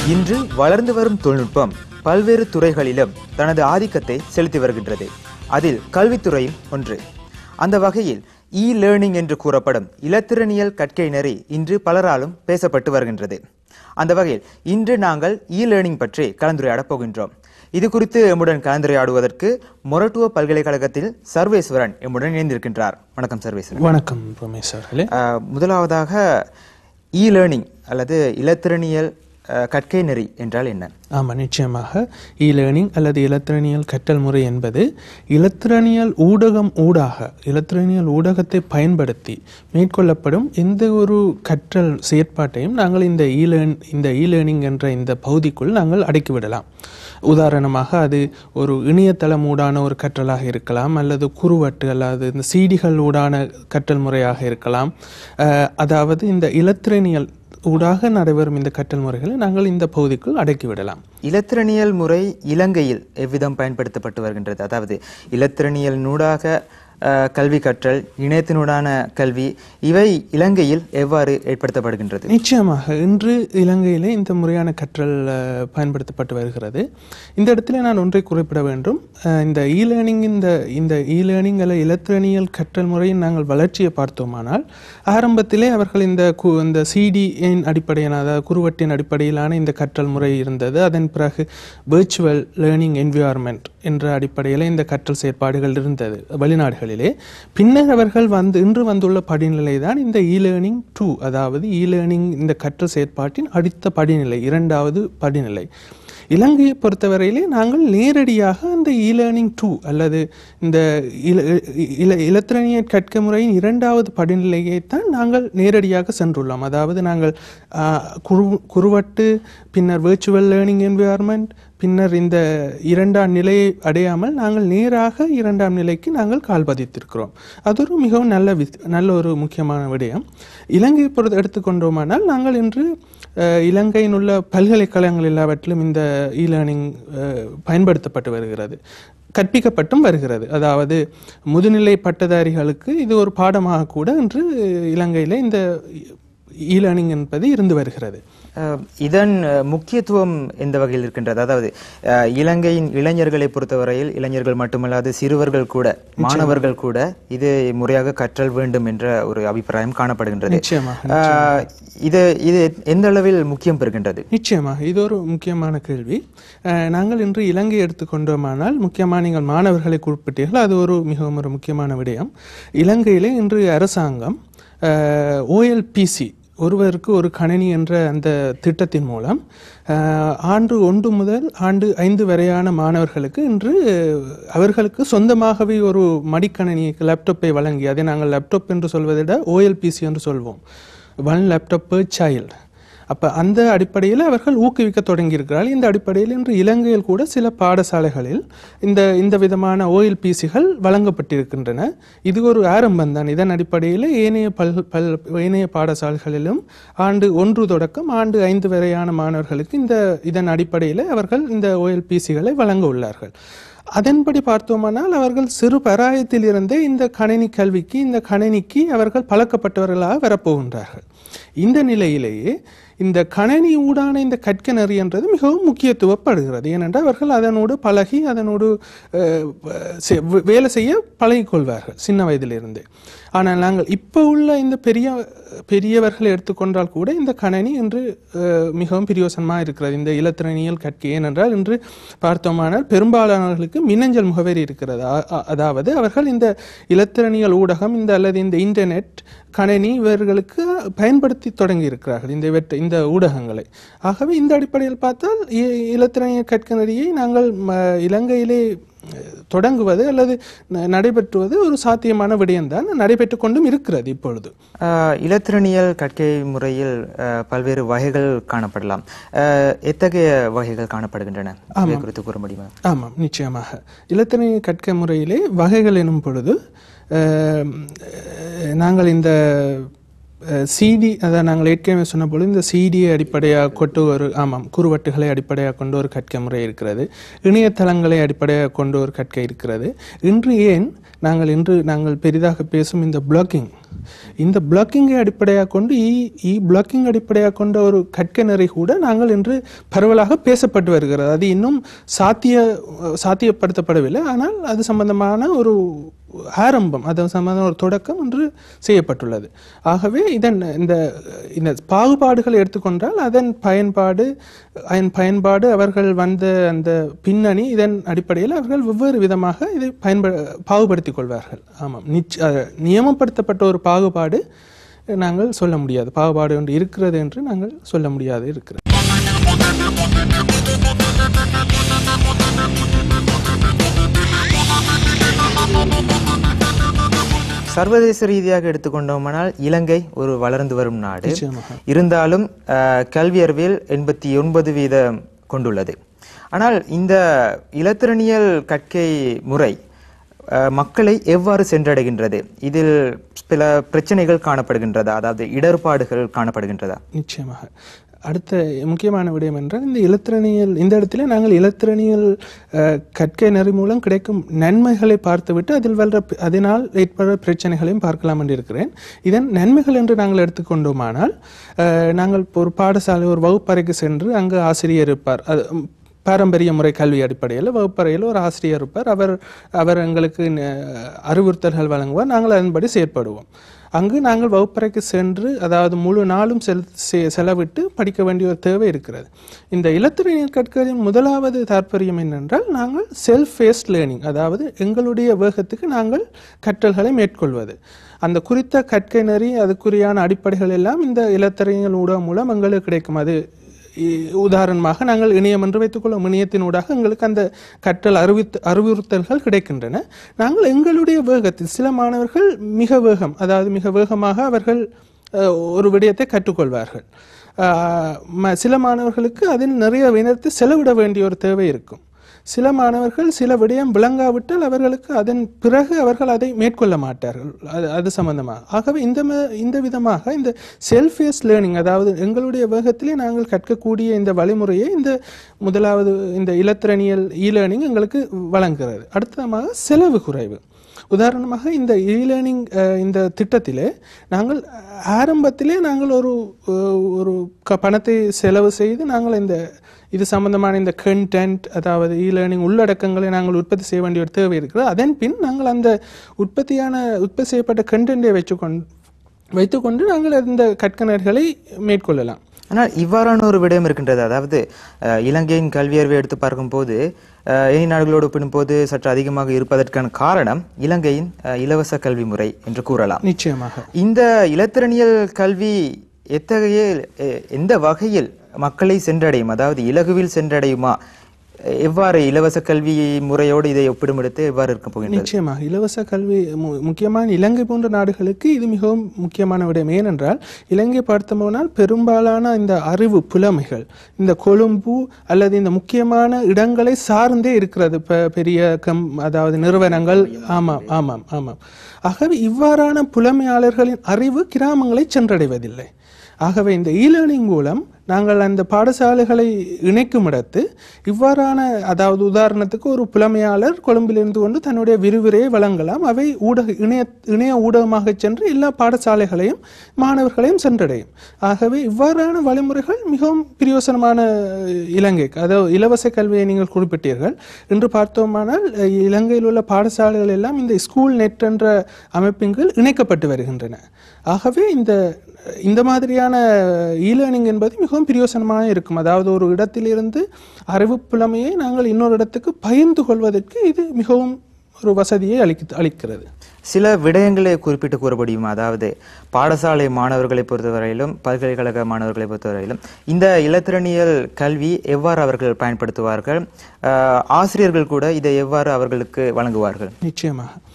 இன்று வளர்ந்து வரும் தொழில்நுட்பம் பல்வேறு துறைகளிலும் தனது ஆதிக்கத்தை செலுத்தி வருகின்றது அதில் கல்வித்துறையும் ஒன்று அந்த வகையில் இ லேர்னிங் என்று கூறப்படும் இலத்திரனியல் கற்கை நெறி இன்று பலராலும் பேசப்பட்டு வருகின்றது அந்த வகையில் இன்று நாங்கள் இ லேர்னிங் பற்றி கலந்துரையாடப் போகின்றோம் இது குறித்து எம்முடன் கலந்துரையாடுவதற்கு மொரட்டுவ பல்கலைக்கழகத்தில் சர்வேஸ்வரன் எம்முடன் இணைந்திருக்கின்றார் வணக்கம் சர்வேஸ்வரன் வணக்கம் ரமேஷ் அவர்களே அஹ், முதலாவதாக இ லேர்னிங் அல்லது இலத்திரனியல் அஹ், கற்கை நெறி என்றால் என்ன ஆமாம் நிச்சயமாக இ லேர்னிங் அல்லது இலத்திரனியல் கற்றல் முறை என்பது இலத்திரனியல் ஊடகம் ஊடாக இலத்திரனியல் ஊடகத்தை பயன்படுத்தி மேற்கொள்ளப்படும் எந்த ஒரு கற்றல் செயற்பாட்டையும் நாங்கள் இந்த இ லேர்ன் இந்த இ லேர்னிங் என்ற இந்த பகுதிக்குள் நாங்கள் அடக்கிவிடலாம் உதாரணமாக அது ஒரு இணையதளம் ஊடான ஒரு கற்றலாக இருக்கலாம் அல்லது குறுவட்டு அல்லது இந்த சீடிகள் ஊடான கற்றல் முறையாக இருக்கலாம் அஹ், அதாவது இந்த இலத்திரனியல் ஊடாக நடைபெறும் இந்த கற்றல் முறைகளை நாங்கள் இந்த பகுதிக்குள் அடக்கிவிடலாம் இலத்திரனியல் முறை இலங்கையில் எவ்விதம் பயன்படுத்தப்பட்டு வருகின்றது அதாவது இலத்திரனியல் நூடாக அஹ், கல்வி கற்றல் இணையத்தினூடான கல்வி இவை இலங்கையில் எவ்வாறு ஏற்படுத்தப்படுகின்றது நிச்சயமாக இன்று இலங்கையிலே இந்த முறையான கற்றல் அஹ், பயன்படுத்தப்பட்டு வருகிறது இந்த இடத்துல நான் ஒன்றை குறிப்பிட வேண்டும் அஹ், இந்த இ லேர்னிங் இந்த இந்த இ லேர்னிங் அல்ல இலத்திரனியல் கற்றல் முறையின் நாங்கள் வளர்ச்சியை பார்த்தோமானால் ஆரம்பத்திலே அவர்கள் இந்த கு இந்த சிடியின் அடிப்படையான அதாவது குறுவட்டின் அடிப்படையிலான இந்த கற்றல் முறை இருந்தது அதன் பிறகு விர்ச்சுவல் லேர்னிங் என்விரான்மெண்ட் என்ற அடிப்படையில் இந்த கற்றல் செயற்பாடுகள் இருந்தது வெளிநாடுகளிலே பின்னர் அவர்கள் வந்து இன்று வந்துள்ள படிநிலை தான் இந்த இ லேர்னிங் டூ அதாவது இ லேர்னிங் இந்த கற்றல் செயற்பாட்டின் அடுத்த படிநிலை இரண்டாவது படிநிலை இலங்கையை பொறுத்தவரையிலே நாங்கள் நேரடியாக அந்த இ லேர்னிங் டூ அல்லது இந்த இல இல இலத்திரனிய கற்க முறையின் இரண்டாவது படிநிலையைத்தான் நாங்கள் நேரடியாக சென்றுள்ளோம் அதாவது நாங்கள் ஆ, குரு குறுவட்டு பின்னர் விர்ச்சுவல் லேர்னிங் என்விரான்மெண்ட் பின்னர் இந்த இரண்டாம் நிலையை அடையாமல் நாங்கள் நேராக இரண்டாம் நிலைக்கு நாங்கள் கால் பதித்திருக்கிறோம் அது ஒரு மிகவும் நல்ல வி நல்ல ஒரு முக்கியமான விடயம் இலங்கையை பொறுத்து எடுத்துக்கொண்டோமானால் நாங்கள் இன்று அஹ், இலங்கையில் உள்ள பல்கலைக்கழகங்கள் எல்லாவற்றிலும் இந்த இ லேர்னிங் பயன்படுத்தப்பட்டு வருகிறது கற்பிக்கப்பட்டும் வருகிறது அதாவது முதுநிலை பட்டதாரிகளுக்கு இது ஒரு பாடமாக கூட இன்று இலங்கையில் இந்த இ லேர்னிங் என்பது இருந்து வருகிறது அஹ், இதன் அஹ், முக்கியத்துவம் எந்த வகையில் இருக்கின்றது அதாவது அஹ், இலங்கையின் இளைஞர்களை பொறுத்தவரையில் இளைஞர்கள் மட்டுமல்லாது சிறுவர்கள் கூட மாணவர்கள் கூட இது முறையாக கற்றல் வேண்டும் என்ற ஒரு அபிப்பிராயம் காணப்படுகின்றது நிச்சயமாக அஹ், இது இது எந்த அளவில் முக்கியம் பெறுகின்றது நிச்சயமாக இது ஒரு முக்கியமான கேள்வி அஹ், நாங்கள் இன்று இலங்கை எடுத்துக்கொண்டோமானால் முக்கியமாக நீங்கள் மாணவர்களை குறிப்பிட்டீர்கள் அது ஒரு மிகவும் ஒரு முக்கியமான விடயம் இலங்கையிலே இன்று அரசாங்கம் ஓஎல்பிசி ஒருவருக்கு ஒரு கணினி என்ற அந்த திட்டத்தின் மூலம் அஹ், ஆண்டு ஒன்று முதல் ஆண்டு ஐந்து வரையான மாணவர்களுக்கு இன்று அவர்களுக்கு சொந்தமாகவே ஒரு மடிக்கணினி லேப்டாப்பை வழங்கி அதை நாங்கள் லேப்டாப் என்று சொல்வதை விட ஓஎல்பிசி என்று சொல்வோம் ஒன் லேப்டாப் per child அப்போ அந்த அடிப்படையில் அவர்கள் ஊக்குவிக்க தொடங்கியிருக்கிறார்கள் இந்த அடிப்படையில் இன்று இலங்கையில் கூட சில பாடசாலைகளில் இந்த இந்த விதமான ஓஎல்பிசிகள் வழங்கப்பட்டிருக்கின்றன இது ஒரு ஆரம்பம் தான் இதன் அடிப்படையில் ஏனைய பல் பல் ஏனைய பாடசாலைகளிலும் ஆண்டு ஒன்று தொடக்கம் ஆண்டு ஐந்து வரையான மாணவர்களுக்கு இந்த இதன் அடிப்படையில் அவர்கள் இந்த ஓஎல்பிசிகளை வழங்க உள்ளார்கள் அதன்படி பார்த்தோமானால் அவர்கள் சிறு பராயத்தில் இருந்தே இந்த கணினி கல்விக்கு இந்த கணினிக்கு அவர்கள் பழக்கப்பட்டவர்களாக வரப்போகின்றார்கள் இந்த நிலையிலேயே இந்த கணனி ஊடான இந்த கற்க நெறி என்றது மிகவும் முக்கியத்துவப்படுகிறது ஏனென்றால் அவர்கள் அதனோடு பழகி அதனோடு அஹ், செ- வே- வேலை செய்ய பழகிக்கொள்வார்கள் சின்ன வயதிலிருந்தே ஆனால் நாங்கள் இப்போ உள்ள இந்த பெரிய பெரியவர்களை எடுத்துக்கொண்டால் கூட இந்த கணனி இன்று அஹ், மிகவும் பிரயோசனமாக இருக்கிறது இந்த இலத்திரனியல் கற்கை ஏனென்றால் இன்று பார்த்தோமானால் பெரும்பாலானவர்களுக்கு மின்னஞ்சல் முகவரி இருக்கிறது அ- அ- அதாவது அவர்கள் இந்த இலத்திரனியல் ஊடகம் இந்த அல்லது இந்த இன்டர்நெட் கணினி இவர்களுக்கு பயன்படுத்தி தொடங்கி இருக்கிறார்கள் இந்த இவற்றை இந்த ஊடகங்களை ஆகவே இந்த அடிப்படையில் பார்த்தால் இ- இலத்திரனியல் கற்கனரியை நாங்கள் ம- இலங்கையிலே அஹ், தொடங்குவது அல்லது ந- நடைபெற்றுவது ஒரு சாத்தியமான விடயம்தான் நடைபெற்று கொண்டும் இருக்கிறது இப்பொழுது அஹ், இலத்திரனியல் கற்கை முறையில் அஹ், பல்வேறு வகைகள் காணப்படலாம் அஹ், எத்தகைய வகைகள் காணப்படுகின்றன இவை குறித்து கூற முடியுமா ஆமாம் நிச்சயமாக இலத்திரனிய கற்க முறையிலே வகைகள் எனும் பொழுது அஹ், நாங்கள் இந்த சிடி அதான் நாங்கள் ஏற்கனவே சொன்ன போல இந்த சிடியை அடிப்படையாக கொண்டு ஒரு ஆமாம் குறுவட்டுகளை அடிப்படையாக கொண்டு ஒரு கற்கை முறை இருக்கிறது இணையதளங்களை அடிப்படையாக கொண்டு ஒரு கற்கை இருக்கிறது இன்று ஏன் நாங்கள் இன்று நாங்கள் பெரிதாக பேசும் இந்த பிளாக்கிங் இந்த பிளாக்கிங்கை அடிப்படையாக கொண்டு இ இ பிளாக்கிங் அடிப்படையாக கொண்ட ஒரு கற்கை நெறி கூட நாங்கள் இன்று பரவலாக பேசப்பட்டு வருகிறது அது இன்னும் சாத்திய சாத்தியப்படுத்தப்படவில்லை ஆனால் அது சம்பந்தமான ஒரு ஆரம்பம் அது சம்பந்தமான ஒரு தொடக்கம் ஒன்று செய்யப்பட்டுள்ளது ஆகவே இதன் இந்த இந்த பாகுபாடுகளை எடுத்துக்கொண்டால் அதன் பயன்பாடு அதன் பயன்பாடு அவர்கள் வந்த அந்த பின்னணி இதன் அடிப்படையில் அவர்கள் வெவ்வேறு விதமாக இதை பயன்ப பாகுபடுத்திக் கொள்வார்கள் ஆமாம் நிச்ச அஹ், நியமப்படுத்தப்பட்ட ஒரு பாகுபாடு நாங்கள் சொல்ல முடியாது பாகுபாடு ஒன்று இருக்கிறது என்று நாங்கள் சொல்ல முடியாது இருக்கிறது சர்வதேச ரீதியாக எடுத்துக்கொண்டோமானால் இலங்கை ஒரு வளர்ந்து வரும் நாடு நிச்சயமாக இருந்தாலும் அஹ், கல்வி அறிவியல் எண்பத்தி ஒன்பது வீதம் கொண்டுள்ளது ஆனால் இந்த இலத்திரனியல் கற்கை முறை அஹ், மக்களை எவ்வாறு சென்றடைகின்றது இதில் சில பிரச்சனைகள் காணப்படுகின்றதா அதாவது இடர்பாடுகள் காணப்படுகின்றதா நிச்சயமாக அடுத்த முக்கியமான விடயம் என்றால் இந்த இலத்திரனியல் இந்த இடத்துல நாங்கள் இலத்திரனியல் அஹ், கற்கை நெறி மூலம் கிடைக்கும் நன்மைகளை பார்த்துவிட்டு அதில் வல்ற அதனால் ஏற்படுற பிரச்சனைகளையும் பார்க்கலாம் என்று இருக்கிறேன் இதன் நன்மைகள் என்று நாங்கள் எடுத்துக்கொண்டோமானால் அஹ், நாங்கள் இப்போ ஒரு பாடசாலை ஒரு வகுப்பறைக்கு சென்று அங்கு ஆசிரியர் இருப்பார் அது ம், பாரம்பரிய முறை கல்வி அடிப்படையில் வகுப்பறையில் ஒரு ஆசிரியர் இருப்பார் அவர் அவர் எங்களுக்கு ந- அறிவுறுத்தல்கள் வழங்குவார் நாங்கள் அதன்படி செயற்படுவோம் அங்கு நாங்கள் வகுப்பறைக்கு சென்று அதாவது முழு நாளும் செல் செ- செலவிட்டு படிக்க வேண்டிய ஒரு தேவை இருக்கிறது இந்த இலத்திரனியல் கற்கையின் முதலாவது தாற்பயம் என்னென்றால் நாங்கள் செல்ஃப் ஃபேஸ்ட் லேர்னிங் அதாவது எங்களுடைய வேகத்துக்கு நாங்கள் கற்றல்களை மேற்கொள்வது அந்த குறித்த கற்கை நெறி அதுக்குரியான அடிப்படைகள் எல்லாம் இந்த இலத்திரனியல் ஊடகம் மூலம் எங்களுக்கு கிடைக்கும் அது இ- உதாரணமாக நாங்கள் இணையம் என்று வைத்துக்கொள்ளும் இணையத்தினூடாக எங்களுக்கு அந்த கற்றல் அறிவித்து அறிவுறுத்தல்கள் கிடைக்கின்றன நாங்கள் எங்களுடைய வேகத்தில் சில மாணவர்கள் மிக வேகம் அதாவது மிக வேகமாக அவர்கள் அஹ், ஒரு விடயத்தை கற்றுக்கொள்வார்கள் அஹ், ம- சில மாணவர்களுக்கு அதில் நிறைய நேரத்தை செலவிட வேண்டிய ஒரு தேவை இருக்கும் சில மாணவர்கள் சில விடயம் விளங்காவிட்டால் அவர்களுக்கு அதன் பிறகு அவர்கள் அதை மேற்கொள்ள மாட்டார்கள் அது அது சம்பந்தமாக ஆகவே இந்த ம- இந்த விதமாக இந்த செல்ஃப் ஃபேஸ் லேர்னிங் அதாவது எங்களுடைய வேகத்திலே நாங்கள் கற்கக்கூடிய இந்த வழிமுறையை இந்த முதலாவது இந்த இலத்திரனியல் இ லேர்னிங் எங்களுக்கு வழங்குகிறது அடுத்ததாக செலவு குறைவு உதாரணமாக இந்த இ லேர்னிங் இந்த திட்டத்திலே நாங்கள் ஆரம்பத்திலே நாங்கள் ஒரு அஹ், ஒரு க பணத்தை செலவு செய்து நாங்கள் இந்த இது சம்பந்தமான இந்த கண்டென்ட் அதாவது இ லேர்னிங் உள்ளடக்கங்களை நாங்கள் உற்பத்தி செய்ய வேண்டிய ஒரு தேவை இருக்கிறது அதன் பின் நாங்கள் அந்த உற்பத்தியான உற்பத்தி செய்யப்பட்ட கண்டென்ட்டை வச்சுக்கொண்டு வைத்துக்கொண்டு நாங்கள் இந்த கற்கனர்களை மேற்கொள்ளலாம் ஆனால் இவ்வாறான ஒரு விடயம் இருக்கின்றது அதாவது அஹ், இலங்கையின் கல்வியறிவை எடுத்து பார்க்கும்போது அஹ், ஏனைய நாடுகளோடு ஒப்பிடும்போது சற்று அதிகமாக இருப்பதற்கான காரணம் இலங்கையின் அஹ், இலவச கல்வி முறை என்று கூறலாம் நிச்சயமாக இந்த இலத்திரனியல் கல்வி எத்தகைய எ- எந்த வகையில் மக்களை சென்றடையும் அதாவது இலகுவில் சென்றடையுமா எவ்வாறு இலவச கல்வி முறையோடு இதை ஒப்பிடுமெடுத்து எவ்வாறு இருக்க போகின்றது நிச்சயமாக இலவச கல்வி மு- முக்கியமான இலங்கை போன்ற நாடுகளுக்கு இது மிகவும் முக்கியமான விடயம் ஏனென்றால் இலங்கை பார்த்தோம்னால் பெரும்பாலான இந்த அறிவு புலமைகள் இந்த கொழும்பு அல்லது இந்த முக்கியமான இடங்களை சார்ந்தே இருக்கிறது பெ- பெரிய கம் அதாவது நிறுவனங்கள் ஆமாம் ஆமாம் ஆமாம் ஆகவே இவ்வாறான புலமையாளர்களின் அறிவு கிராமங்களை சென்றடைவதில்லை ஆகவே இந்த இ லேர்னிங் மூலம் நாங்கள் அந்த பாடசாலைகளை இணைக்கும் இடத்து இவ்வாறான அதாவது உதாரணத்துக்கு ஒரு புலமையாளர் கொழும்பிலிருந்து கொண்டு தன்னுடைய விரிவுரையை வழங்கலாம் அவை ஊடக இணைய இணைய ஊடகமாக சென்று எல்லா பாடசாலைகளையும் மாணவர்களையும் சென்றடையும் ஆகவே இவ்வாறான வழிமுறைகள் மிகவும் பிரயோசனமான இலங்கைக்கு அதாவது இலவச கல்வியை நீங்கள் குறிப்பிட்டீர்கள் என்று பார்த்தோமானால் அஹ், இலங்கையில் உள்ள பாடசாலைகள் எல்லாம் இந்த ஸ்கூல் நெட் என்ற அமைப்பின்கள் இணைக்கப்பட்டு வருகின்றன ஆகவே இந்த இந்த மாதிரியான இ லேர்னிங் என்பது மிகவும் பிரயோசனமாக இருக்கும் அதாவது ஒரு இடத்திலிருந்து அறிவு புலமையை நாங்கள் இன்னொரு இடத்துக்கு பகிர்ந்து கொள்வதற்கு இது மிகவும் ஒரு வசதியை அளிக்க அளிக்கிறது சில விடயங்களை குறிப்பிட்டு கூற முடியுமா அதாவது பாடசாலை மாணவர்களை பொறுத்தவரையிலும் பல்கலைக்கழக மாணவர்களை பொறுத்தவரையிலும் இந்த இலத்திரனியல் கல்வி எவ்வாறு அவர்கள் பயன்படுத்துவார்கள் அஹ், ஆசிரியர்கள் கூட இதை எவ்வாறு அவர்களுக்கு வழங்குவார்கள் நிச்சயமாக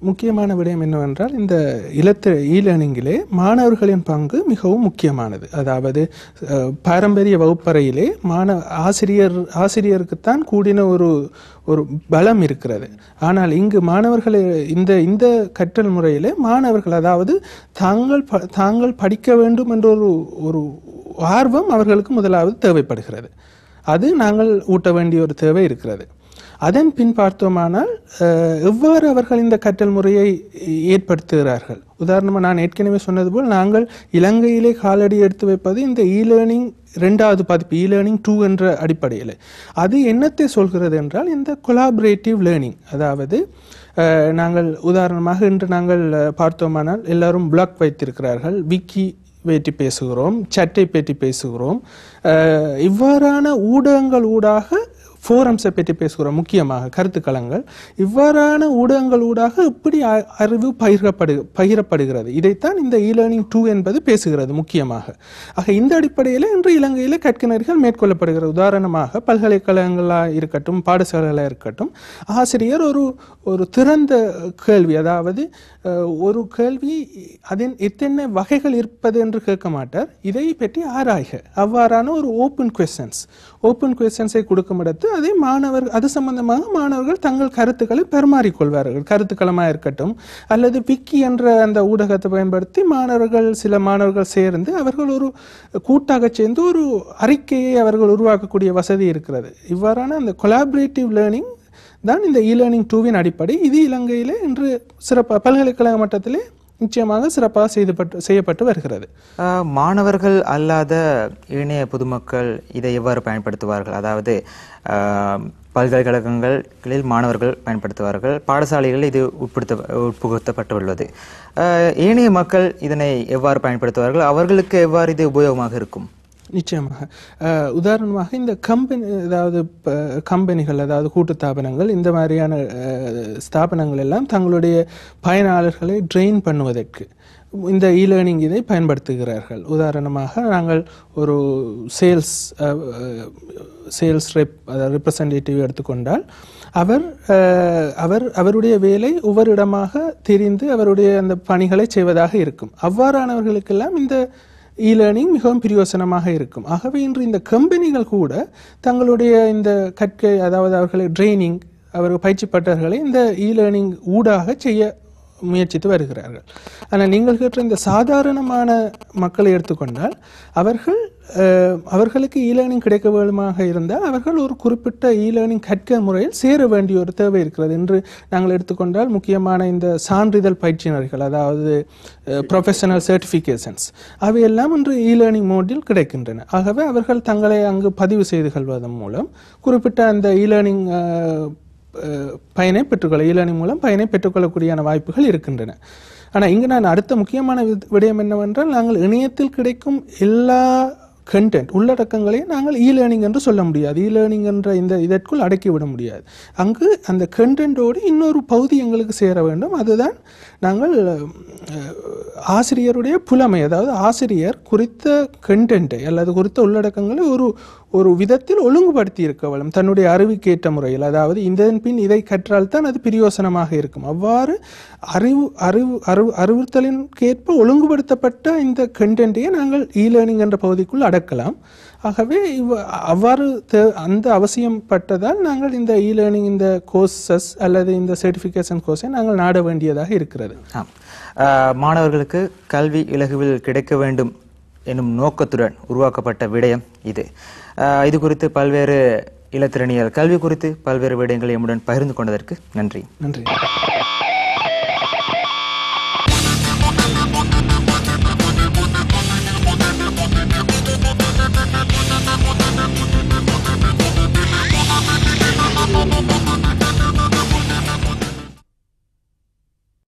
முக்கியமான விடயம் என்னவென்றால் இந்த இலத்து இ லேர்னிங்கிலே மாணவர்களின் பங்கு மிகவும் முக்கியமானது அதாவது அஹ், பாரம்பரிய வகுப்பறையிலே மாணவ ஆசிரியர் ஆசிரியருக்குத்தான் கூடின ஒரு ஒரு பலம் இருக்கிறது ஆனால் இங்கு மாணவர்கள் இந்த இந்த கற்றல் முறையிலே மாணவர்கள் அதாவது தாங்கள் ப- தாங்கள் படிக்க வேண்டும் என்ற ஒரு ஒரு ஆர்வம் அவர்களுக்கு முதலாவது தேவைப்படுகிறது அது நாங்கள் ஊட்ட வேண்டிய ஒரு தேவை இருக்கிறது அதன் பின் பார்த்தோமானால் அஹ், எவ்வாறு அவர்கள் இந்த கற்றல் முறையை ஏற்படுத்துகிறார்கள் உதாரணமாக நான் ஏற்கனவே சொன்னது போல் நாங்கள் இலங்கையிலே காலடி எடுத்து வைப்பது இந்த இ லேர்னிங் ரெண்டாவது பதிப்பு இ லேர்னிங் டூ என்ற அடிப்படையில் அது என்னத்தை சொல்கிறது என்றால் இந்த கொலாபரேட்டிவ் லேர்னிங் அதாவது அஹ், நாங்கள் உதாரணமாக இன்று நாங்கள் அஹ், பார்த்தோமானால் எல்லாரும் பிளாக் வைத்திருக்கிறார்கள் விக்கி பற்றி பேசுகிறோம் சட்டை பற்றி பேசுகிறோம் அஹ், இவ்வாறான ஊடகங்கள் ஊடாக ஃபோரம்ஸை பற்றி பேசுகிறோம் முக்கியமாக கருத்துக்களங்கள் இவ்வாறான ஊடகங்கள் ஊடாக எப்படி அ- அறிவு பகிரப்படு பகிரப்படுகிறது இதைத்தான் இந்த இ லேர்னிங் டூ என்பது பேசுகிறது முக்கியமாக ஆக இந்த அடிப்படையில் இன்று இலங்கையில் கற்கினர்கள் மேற்கொள்ளப்படுகிறது உதாரணமாக பல்கலைக்கழகங்களாக இருக்கட்டும் பாடசாலைகளாக இருக்கட்டும் ஆசிரியர் ஒரு ஒரு திறந்த கேள்வி அதாவது அஹ், ஒரு கேள்வி அதன் எத்தனை வகைகள் இருப்பது என்று கேட்க மாட்டார் இதை பற்றி ஆராய்க அவ்வாறான ஒரு ஓப்பன் கொஸ்டின்ஸ் ஓப்பன் கொஸ்டின்ஸை கொடுக்கும் இடத்து அதை மாணவர் அது சம்பந்தமாக மாணவர்கள் தங்கள் கருத்துக்களை பரிமாறிக்கொள்வார்கள் கருத்துக்களமாக இருக்கட்டும் அல்லது விக்கி என்ற அந்த ஊடகத்தை பயன்படுத்தி மாணவர்கள் சில மாணவர்கள் சேர்ந்து அவர்கள் ஒரு கூட்டாக சேர்ந்து ஒரு அறிக்கையை அவர்கள் உருவாக்கக்கூடிய வசதி இருக்கிறது இவ்வாறான அந்த கொலாபரேட்டிவ் லேர்னிங் தான் இந்த இ லேர்னிங் டூவின் அடிப்படை இது இலங்கையிலே இன்று சிறப்பாக பல்கலைக்கழக மட்டத்திலே நிச்சயமாக சிறப்பாக செய்துபட்டு செய்யப்பட்டு வருகிறது ஆஹ், மாணவர்கள் அல்லாத ஏனைய பொதுமக்கள் இதை எவ்வாறு பயன்படுத்துவார்கள் அதாவது ஆஹ், பல்கலைக்கழகங்களில் மாணவர்கள் பயன்படுத்துவார்கள் பாடசாலைகளில் இது உட்படுத்த உட்புகுத்தப்பட்டுள்ளது ஆஹ், ஏனைய மக்கள் இதனை எவ்வாறு பயன்படுத்துவார்கள் அவர்களுக்கு எவ்வாறு இது உபயோகமாக இருக்கும் நிச்சயமாக அஹ், உதாரணமாக இந்த கம்பெனி அதாவது ப- கம்பெனிகள் அதாவது கூட்டுத்தாபனங்கள் இந்த மாதிரியான அஹ், ஸ்தாபனங்கள் எல்லாம் தங்களுடைய பயனாளர்களை ட்ரெயின் பண்ணுவதற்கு இந்த இ லேர்னிங் இதை பயன்படுத்துகிறார்கள் உதாரணமாக நாங்கள் ஒரு சேல்ஸ் சேல்ஸ் ரெப் அதாவது ரெப்ரசன்டேட்டிவ் எடுத்துக்கொண்டால் அவர் அஹ், அவர் அவருடைய வேலை ஒவ்வொரு இடமாக தெரிந்து அவருடைய அந்த பணிகளை செய்வதாக இருக்கும் அவ்வாறானவர்களுக்கெல்லாம் இந்த இ லேர்னிங் மிகவும் பிரயோசனமாக இருக்கும் ஆகவே இன்று இந்த கம்பெனிகள் கூட தங்களுடைய இந்த கற்கை அதாவது அவர்களை ட்ரைனிங் அவர்கள் பயிற்சி பட்டவர்களை இந்த இ லேர்னிங் ஊடாக செய்ய முயற்சித்து வருகிறார்கள் ஆனால் நீங்கள் கேட்ட இந்த சாதாரணமான மக்களை எடுத்துக்கொண்டால் அவர்கள் அஹ், அவர்களுக்கு இ லேர்னிங் கிடைக்க வேண்டுமாக இருந்தால் அவர்கள் ஒரு குறிப்பிட்ட இ லேர்னிங் கற்க முறையில் சேர வேண்டிய ஒரு தேவை இருக்கிறது என்று நாங்கள் எடுத்துக்கொண்டால் முக்கியமான இந்த சான்றிதழ் பயிற்சியினர்கள் அதாவது ப்ரொஃபஷனல் சர்டிஃபிகேஷன்ஸ் அவையெல்லாம் இன்று இ லேர்னிங் மோடில் கிடைக்கின்றன ஆகவே அவர்கள் தங்களை அங்கு பதிவு செய்து கொள்வதன் மூலம் குறிப்பிட்ட அந்த இ லேர்னிங் பயனை பெற்றுக்கொள்ள இ லேர்னிங் மூலம் பயனை பெற்றுக்கொள்ளக்கூடியான வாய்ப்புகள் இருக்கின்றன ஆனால் இங்கு நான் அடுத்த முக்கியமான வி- விடயம் என்னவென்றால் நாங்கள் இணையத்தில் கிடைக்கும் எல்லா கண்டென்ட் உள்ளடக்கங்களையும் நாங்கள் இ லேர்னிங் என்று சொல்ல முடியாது இ லேர்னிங் என்ற இந்த இதற்குள் அடக்கி விட முடியாது அங்கு அந்த கண்டென்ட்டோடு இன்னொரு பகுதி எங்களுக்கு சேர வேண்டும் அதுதான் நாங்கள் அஹ், ஆசிரியருடைய புலமை அதாவது ஆசிரியர் குறித்த கண்டென்ட்டை அல்லது குறித்த உள்ளடக்கங்களை ஒரு ஒரு விதத்தில் ஒழுங்குபடுத்தி இருக்க வேண்டும் தன்னுடைய அறிவுக்கேற்ற முறையில் அதாவது இதன் பின் இதை கற்றால் தான் அது பிரயோசனமாக இருக்கும் அவ்வாறு அறிவு அறிவு அறிவு அறிவுறுத்தலின்கேற்ப ஒழுங்குபடுத்தப்பட்ட இந்த கண்டென்ட்டையே நாங்கள் இ லேர்னிங் என்ற பகுதிக்குள் அடக்கலாம் ஆகவே இவ் அவ்வாறு தே- அந்த அவசியம் பட்டதால் நாங்கள் இந்த இ லேர்னிங் இந்த கோர்சஸ் அல்லது இந்த சர்டிஃபிகேஷன் கோர்ஸை நாங்கள் நாட வேண்டியதாக இருக்கிறது ஆம் ஆஹ், மாணவர்களுக்கு கல்வி இலகுவில் கிடைக்க வேண்டும் எனும் நோக்கத்துடன் உருவாக்கப்பட்ட விடயம் இது ஆஹ், இது குறித்து பல்வேறு இலத்திரனியல் கல்வி குறித்து பல்வேறு விடயங்களை எம்முடன் பகிர்ந்து கொண்டதற்கு நன்றி நன்றி